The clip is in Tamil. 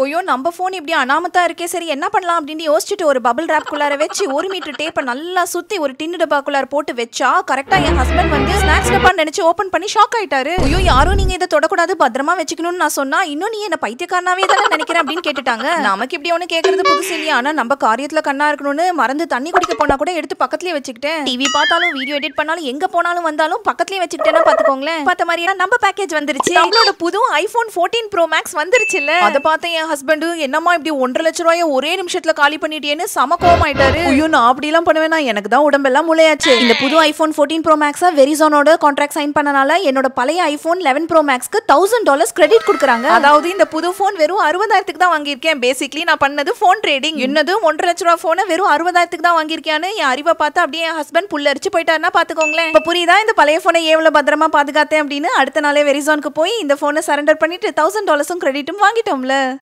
ஐயோ நம்ம ஃபோன் இப்படி அனாமத்தா இருக்கே சரி என்ன பண்ணலாம் அப்படின்னு யோசிச்சுட்டு ஒரு பபிள் ரேப் குள்ளார வச்சு ஒரு மீட்டர் டேப்பை நல்லா சுத்தி ஒரு டின்னு டப்பாக்குள்ளார போட்டு வச்சா கரெக்டா என் ஹஸ்பண்ட் வந்து ஸ்நாக்ஸ் டப்பா நினைச்சு ஓபன் பண்ணி ஷாக் ஆயிட்டாரு ஐயோ யாரும் நீங்க இதை தொடக்கூடாது பத்திரமா வச்சுக்கணும்னு நான் சொன்னா இன்னும் நீ என்ன பைத்தியக்காரனாவே தானே நினைக்கிறேன் அப்படின்னு கேட்டுட்டாங்க நமக்கு இப்படி ஒண்ணு கேக்குறது புதுசு இல்லையா ஆனா நம்ம காரியத்துல கண்ணா இருக்கணும்னு மறந்து தண்ணி குடிக்க போனா கூட எடுத்து பக்கத்துலயே வச்சுக்கிட்டேன் டிவி பார்த்தாலும் வீடியோ எடிட் பண்ணாலும் எங்க போனாலும் வந்தாலும் பக்கத்துலயே வச்சுக்கிட்டேன்னா பாத்துக்கோங்களேன் பார்த்த மாதிரி நம்ம பேக்கேஜ் வந்துருச்சு நம்மளோட புது ஐபோன் 14 ப்ரோ மேக்ஸ் வந்துருச்சு இல்ல அத பார்த்த என் ஹஸ்பண்ட் என்னம்மா இப்படி ஒன்றரை லட்ச ரூபாய ஒரே நிமிஷத்துல காலி பண்ணிட்டேன்னு சம கோவமாயிட்டாரு ஐயோ நான் அப்படி எல்லாம் பண்ணுவேனா எனக்கு தான் உடம்பெல்லாம் முளையாச்சு இந்த புது ஐபோன் 14 ப்ரோ மேக்ஸா வெரிசோனோட கான்ட்ராக்ட் சைன் பண்ணனால என்னோட பழைய ஐபோன் 11 ப்ரோ மேக்ஸ்க்கு தௌசண்ட் டாலர்ஸ் கிரெடிட் கொடுக்குறாங்க அதாவது இந்த புது போன் வெறும் அறுபதாயிரத்துக்கு தான் வாங்கியிருக்கேன் பேசிக்லி நான் பண்ணது போன் ட்ரேடிங் என்னது ஒன்றரை லட்ச ரூபா போனை வெறும் அறுபதாயிரத்துக்கு தான் வாங்கியிருக்கேன்னு என் அறிவை பார்த்து அப்படியே என் ஹஸ்பண்ட் புல்லரிச்சு போயிட்டாருன்னா பாத்துக்கோங்களேன் இப்ப புரியுதா இந்த பழைய போனை எவ்வளவு பத்திரமா பாதுகாத்தேன் அப்படின்னு அடுத்த நாளே வெரிசானுக்கு போய் இந்த போனை சரண்டர் பண்ணிட்டு தௌசண்ட் டாலர்ஸும் கிரெடிட்டும் வாங்கிட்டோம்ல